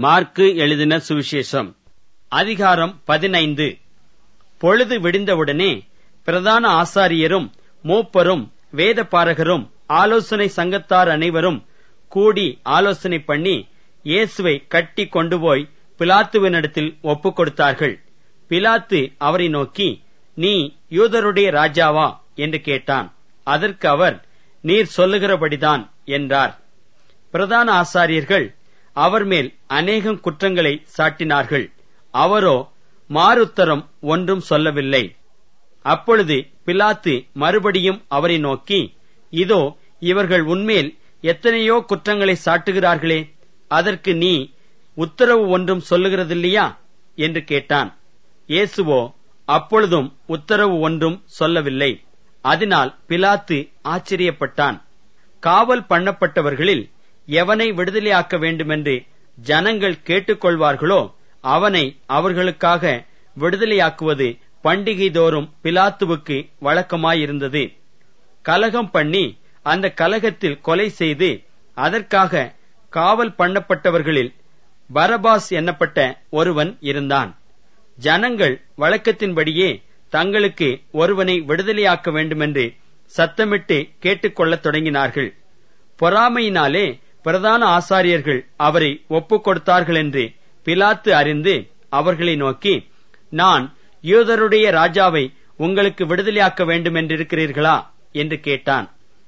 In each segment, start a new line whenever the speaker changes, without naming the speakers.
mark எழுதின சுவிசேஷம் அதிகாரம் பதினைந்து பொழுது விடிந்தவுடனே பிரதான ஆசாரியரும் மூப்பரும் வேதபாரகரும் ஆலோசனை சங்கத்தார் அனைவரும் கூடி ஆலோசனை பண்ணி இயேசுவை கட்டி கொண்டு போய் பிலாத்துவினிடத்தில் ஒப்புக் கொடுத்தார்கள் பிலாத்து அவரை நோக்கி நீ யூதருடைய ராஜாவா என்று கேட்டான் அதற்கு அவர் நீர் சொல்லுகிறபடிதான் என்றார் பிரதான ஆசாரியர்கள் அவர் மேல் அநேகம் குற்றங்களை சாட்டினார்கள் அவரோ மாறுத்தரம் ஒன்றும் சொல்லவில்லை அப்பொழுது பிலாத்து மறுபடியும் அவரை நோக்கி இதோ இவர்கள் உன்மேல் எத்தனையோ குற்றங்களை சாட்டுகிறார்களே அதற்கு நீ உத்தரவு ஒன்றும் சொல்லுகிறதில்லையா என்று கேட்டான் இயேசுவோ அப்பொழுதும் உத்தரவு ஒன்றும் சொல்லவில்லை அதனால் பிலாத்து ஆச்சரியப்பட்டான் காவல் பண்ணப்பட்டவர்களில் எவனை விடுதலையாக்க வேண்டுமென்று ஜனங்கள் கேட்டுக்கொள்வார்களோ அவனை அவர்களுக்காக விடுதலையாக்குவது பண்டிகை தோறும் பிலாத்துவுக்கு வழக்கமாயிருந்தது கலகம் பண்ணி அந்த கலகத்தில் கொலை செய்து அதற்காக காவல் பண்ணப்பட்டவர்களில் பரபாஸ் என்னப்பட்ட ஒருவன் இருந்தான் ஜனங்கள் வழக்கத்தின்படியே தங்களுக்கு ஒருவனை விடுதலையாக்க வேண்டுமென்று சத்தமிட்டு கேட்டுக்கொள்ளத் தொடங்கினார்கள் பொறாமையினாலே பிரதான ஆசாரியர்கள் அவரை ஒப்புக் கொடுத்தார்கள் என்று பிலாத்து அறிந்து அவர்களை நோக்கி நான் யூதருடைய ராஜாவை உங்களுக்கு விடுதலையாக்க வேண்டும் என்றிருக்கிறீர்களா என்று கேட்டான்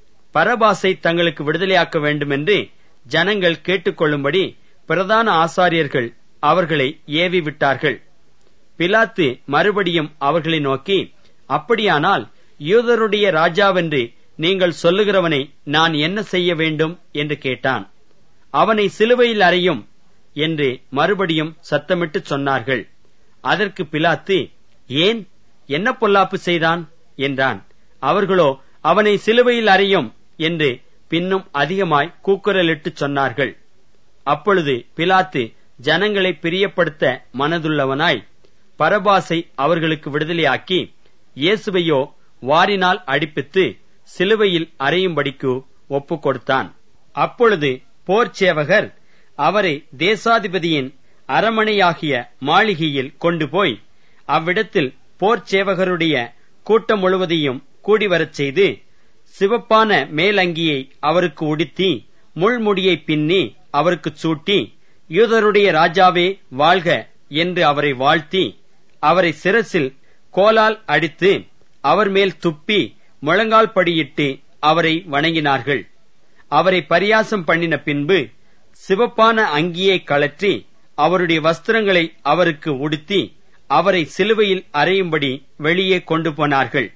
பரபாசை தங்களுக்கு விடுதலையாக்க வேண்டும் என்று ஜனங்கள் கேட்டுக்கொள்ளும்படி பிரதான ஆசாரியர்கள் அவர்களை ஏவி விட்டார்கள் பிலாத்து மறுபடியும் அவர்களை நோக்கி அப்படியானால் யூதருடைய ராஜாவென்று நீங்கள் சொல்லுகிறவனை நான் என்ன செய்ய வேண்டும் என்று கேட்டான் அவனை சிலுவையில் அறையும் என்று மறுபடியும் சத்தமிட்டு சொன்னார்கள் அதற்கு பிலாத்து ஏன் என்ன பொல்லாப்பு செய்தான் என்றான் அவர்களோ அவனை சிலுவையில் அறையும் என்று பின்னும் அதிகமாய் கூக்குரலிட்டு சொன்னார்கள் அப்பொழுது பிலாத்து ஜனங்களை பிரியப்படுத்த மனதுள்ளவனாய் பரபாசை அவர்களுக்கு விடுதலையாக்கி இயேசுவையோ வாரினால் அடிப்பித்து சிலுவையில் அறையும்படிக்கு ஒப்புக் கொடுத்தான் அப்பொழுது போர்ச்சேவகர் அவரை தேசாதிபதியின் அரமனையாகிய மாளிகையில் கொண்டு போய் அவ்விடத்தில் போர்ச்சேவகருடைய கூட்டம் முழுவதையும் கூடிவரச் செய்து சிவப்பான மேலங்கியை அவருக்கு உடுத்தி முள்முடியை பின்னி அவருக்கு சூட்டி யூதருடைய ராஜாவே வாழ்க என்று அவரை வாழ்த்தி அவரை சிரசில் கோலால் அடித்து அவர் மேல் துப்பி முழங்கால் படியிட்டு அவரை வணங்கினார்கள் அவரை பரியாசம் பண்ணின பின்பு சிவப்பான அங்கியை கழற்றி அவருடைய வஸ்திரங்களை அவருக்கு உடுத்தி அவரை சிலுவையில் அறையும்படி வெளியே கொண்டு போனார்கள்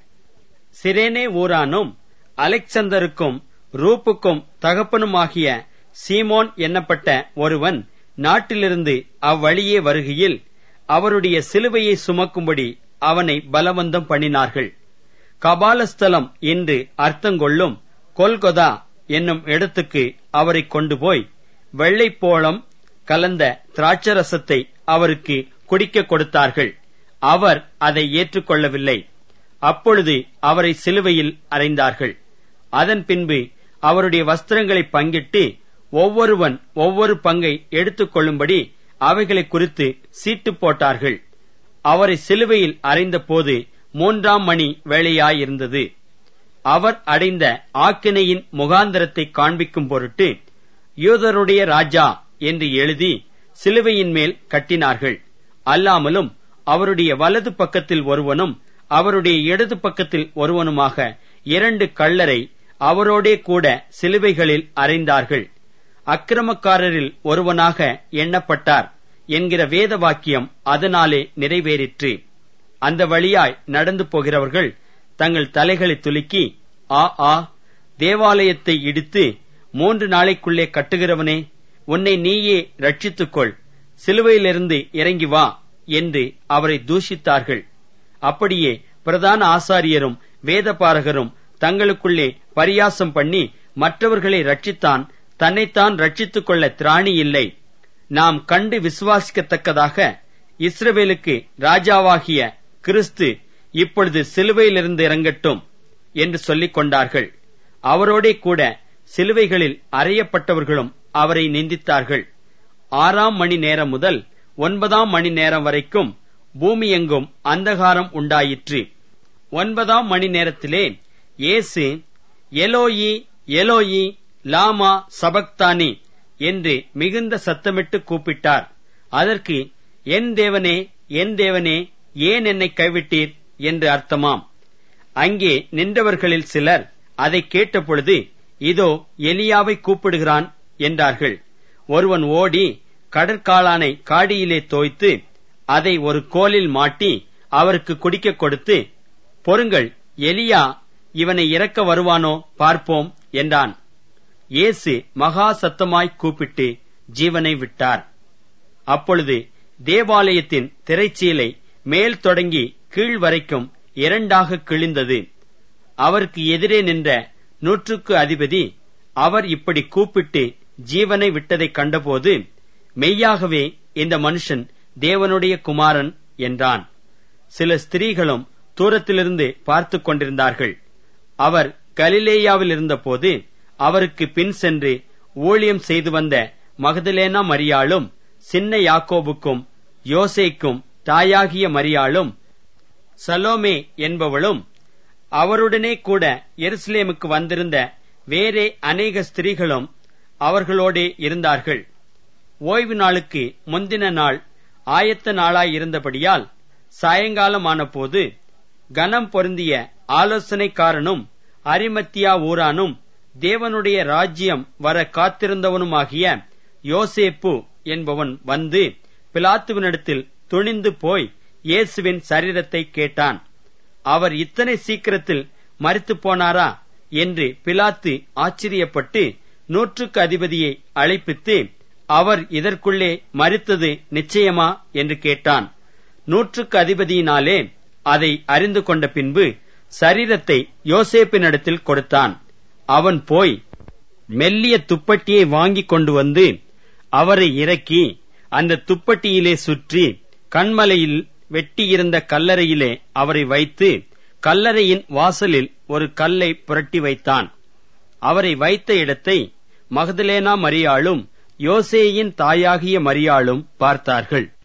சிரேனே ஊரானும் அலெக்சந்தருக்கும் ரூப்புக்கும் தகப்பனுமாகிய சீமோன் என்னப்பட்ட ஒருவன் நாட்டிலிருந்து அவ்வழியே வருகையில் அவருடைய சிலுவையை சுமக்கும்படி அவனை பலவந்தம் பண்ணினார்கள் கபாலஸ்தலம் என்று அர்த்தங்கொள்ளும் கொல்கொதா என்னும் இடத்துக்கு அவரை கொண்டு போய் வெள்ளைப்போளம் கலந்த திராட்சரசத்தை அவருக்கு குடிக்க கொடுத்தார்கள் அவர் அதை ஏற்றுக்கொள்ளவில்லை அப்பொழுது அவரை சிலுவையில் அறைந்தார்கள் அதன் பின்பு அவருடைய வஸ்திரங்களை பங்கிட்டு ஒவ்வொருவன் ஒவ்வொரு பங்கை எடுத்துக் கொள்ளும்படி அவைகளை குறித்து சீட்டு போட்டார்கள் அவரை சிலுவையில் அறைந்த போது மூன்றாம் மணி வேளையாயிருந்தது அவர் அடைந்த ஆக்கினையின் முகாந்திரத்தை காண்பிக்கும் பொருட்டு யூதருடைய ராஜா என்று எழுதி சிலுவையின் மேல் கட்டினார்கள் அல்லாமலும் அவருடைய வலது பக்கத்தில் ஒருவனும் அவருடைய இடது பக்கத்தில் ஒருவனுமாக இரண்டு கள்ளரை அவரோடே கூட சிலுவைகளில் அறைந்தார்கள் அக்கிரமக்காரரில் ஒருவனாக எண்ணப்பட்டார் என்கிற வேத வாக்கியம் அதனாலே நிறைவேறிற்று அந்த வழியாய் நடந்து போகிறவர்கள் தங்கள் தலைகளை துலுக்கி ஆ ஆ தேவாலயத்தை இடித்து மூன்று நாளைக்குள்ளே கட்டுகிறவனே உன்னை நீயே ரட்சித்துக்கொள் சிலுவையிலிருந்து இறங்கி வா என்று அவரை தூஷித்தார்கள் அப்படியே பிரதான ஆசாரியரும் வேதபாரகரும் தங்களுக்குள்ளே பரியாசம் பண்ணி மற்றவர்களை ரட்சித்தான் தன்னைத்தான் ரட்சித்துக் கொள்ள திராணி இல்லை நாம் கண்டு விசுவாசிக்கத்தக்கதாக இஸ்ரவேலுக்கு ராஜாவாகிய கிறிஸ்து இப்பொழுது சிலுவையிலிருந்து இறங்கட்டும் என்று சொல்லிக் கொண்டார்கள் அவரோடே கூட சிலுவைகளில் அறையப்பட்டவர்களும் அவரை நிந்தித்தார்கள் ஆறாம் மணி நேரம் முதல் ஒன்பதாம் மணி நேரம் வரைக்கும் பூமியெங்கும் அந்தகாரம் உண்டாயிற்று ஒன்பதாம் மணி நேரத்திலே இயேசு எலோயி எலோயி லாமா சபக்தானி என்று மிகுந்த சத்தமிட்டு கூப்பிட்டார் அதற்கு என் தேவனே என் தேவனே ஏன் என்னை கைவிட்டீர் என்று அர்த்தமாம் அங்கே நின்றவர்களில் சிலர் அதை கேட்டபொழுது இதோ எலியாவை கூப்பிடுகிறான் என்றார்கள் ஒருவன் ஓடி கடற்காளானை காடியிலே தோய்த்து அதை ஒரு கோலில் மாட்டி அவருக்கு குடிக்க கொடுத்து பொறுங்கள் எலியா இவனை இறக்க வருவானோ பார்ப்போம் என்றான் இயேசு மகா சத்தமாய் கூப்பிட்டு ஜீவனை விட்டார் அப்பொழுது தேவாலயத்தின் திரைச்சீலை மேல் தொடங்கி கீழ் வரைக்கும் இரண்டாக கிழிந்தது அவருக்கு எதிரே நின்ற நூற்றுக்கு அதிபதி அவர் இப்படி கூப்பிட்டு ஜீவனை விட்டதைக் கண்டபோது மெய்யாகவே இந்த மனுஷன் தேவனுடைய குமாரன் என்றான் சில ஸ்திரீகளும் தூரத்திலிருந்து பார்த்துக் கொண்டிருந்தார்கள் அவர் கலிலேயாவில் இருந்தபோது அவருக்கு பின் சென்று ஊழியம் செய்து வந்த மகதலேனா மரியாளும் சின்ன யாக்கோபுக்கும் யோசேக்கும் தாயாகிய மரியாளும் சலோமே என்பவளும் அவருடனே கூட எருசலேமுக்கு வந்திருந்த வேறே அநேக ஸ்திரீகளும் அவர்களோடே இருந்தார்கள் ஓய்வு நாளுக்கு முந்தின நாள் ஆயத்த நாளாய் இருந்தபடியால் சாயங்காலமான போது கனம் பொருந்திய ஆலோசனைக்காரனும் அரிமத்தியா ஊரானும் தேவனுடைய ராஜ்யம் வர காத்திருந்தவனுமாகிய யோசேப்பு என்பவன் வந்து பிலாத்துவினிடத்தில் துணிந்து போய் இயேசுவின் சரீரத்தை கேட்டான் அவர் இத்தனை சீக்கிரத்தில் மறித்து போனாரா என்று பிலாத்து ஆச்சரியப்பட்டு நூற்றுக்கு அதிபதியை அழைப்பித்து அவர் இதற்குள்ளே மறித்தது நிச்சயமா என்று கேட்டான் நூற்றுக்கு அதிபதியினாலே அதை அறிந்து கொண்ட பின்பு சரீரத்தை யோசேப்பினிடத்தில் கொடுத்தான் அவன் போய் மெல்லிய துப்பட்டியை வாங்கிக் கொண்டு வந்து அவரை இறக்கி அந்த துப்பட்டியிலே சுற்றி கண்மலையில் வெட்டியிருந்த கல்லறையிலே அவரை வைத்து கல்லறையின் வாசலில் ஒரு கல்லை புரட்டி வைத்தான் அவரை வைத்த இடத்தை மகதலேனா மரியாளும் யோசேயின் தாயாகிய மரியாளும் பார்த்தார்கள்